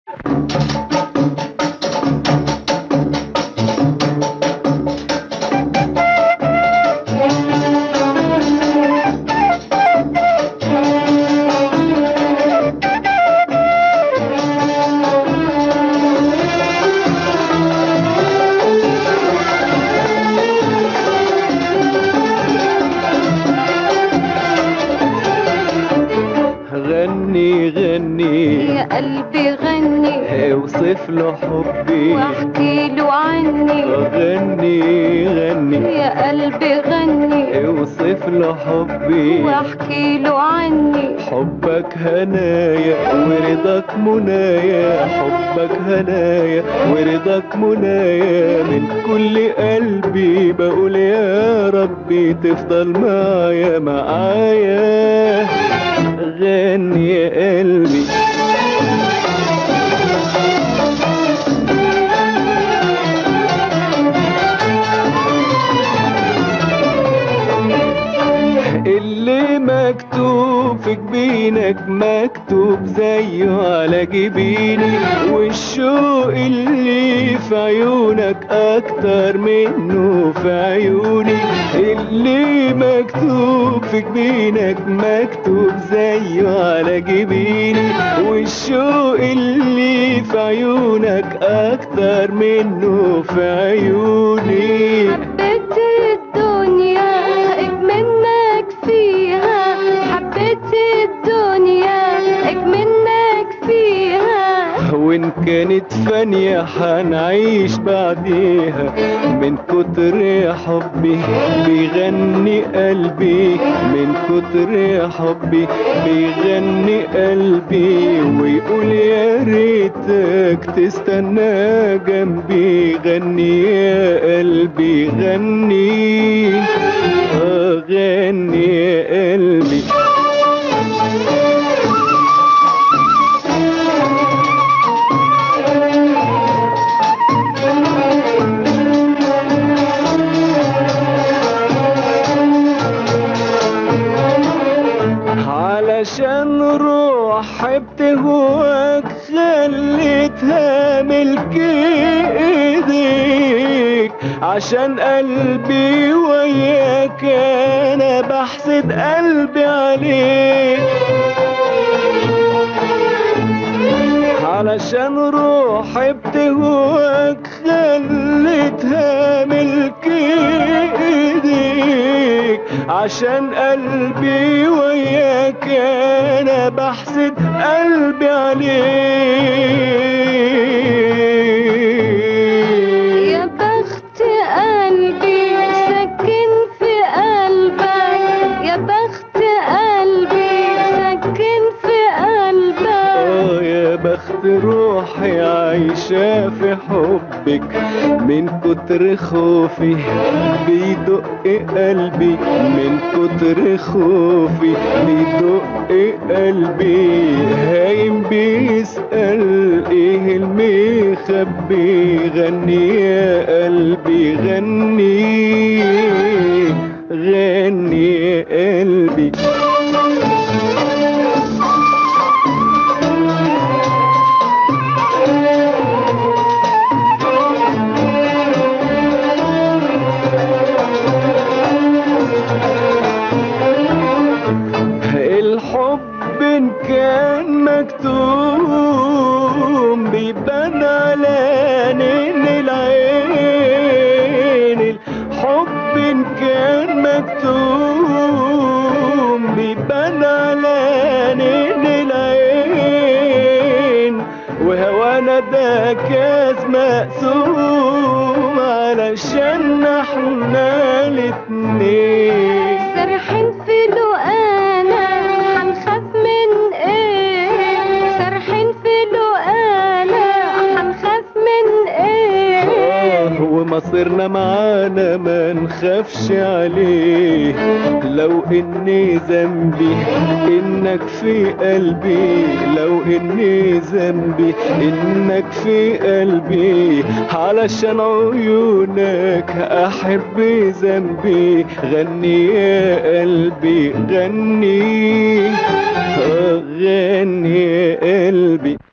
غني غني يا قلبي غني اوصف له حبي واحكي له عني غني غني يا قلبي غني اوصف له حبي واحكي له عني حبك هنايا ورضاك منايا حبك هنايا ورضاك منايا من كل قلبي بقول يا ربي تفضل معايا معايا غني يا قلبي اللي مكتوب في جبينك مكتوب زيه على جبيني والشوق اللي في عيونك اكتر منه في عيوني اللي مكتوب في جبينك مكتوب زيه على جبيني والشوق اللي في عيونك اكتر منه في عيوني حبيت الدنيا اكمنك فيها حبيت الدنيا اكمنك فيها وإن كانت فانية حنعيش بعديها من كتر حبي بيغني قلبي من كتر حبي بيغني قلبي ويقول يا ريتك تستنى جنبي غني يا قلبي غني آه غني يا قلبي علشان روح بتهواك خليتها ملك ايديك عشان قلبي وياك انا بحسد قلبي عليك علشان روحي بتهواك خليتها ملك ايديك عشان قلبي وياك انا بحسد قلبي عليك يا بخت قلبي سكن في قلبك يا بخت قلبي سكن في قلبك آه يا بخت روحي عايشة في حبك من كتر خوفي بيدق قلبي من كتر خوفي بيدق قلبي هايم بيسأل ايه المخبي غني يا قلبي غني غني يا قلبي الحب إن كان مكتوم بيبان على عينين العين الحب إن كان مكتوم بيبان على عينين العين وهوانا ده كاس مقسوم علشان احنا الاتنين سرحين في لقانا هنخاف من ايه سرحين في لقانا هنخاف من ايه آه ومصيرنا معانا ما نخافش عليه لو اني ذنبي انك في قلبي لو اني ذنبي انك في قلبي علشان عيونك احب ذنبي غني يا قلبي غني آه غني يا قلبي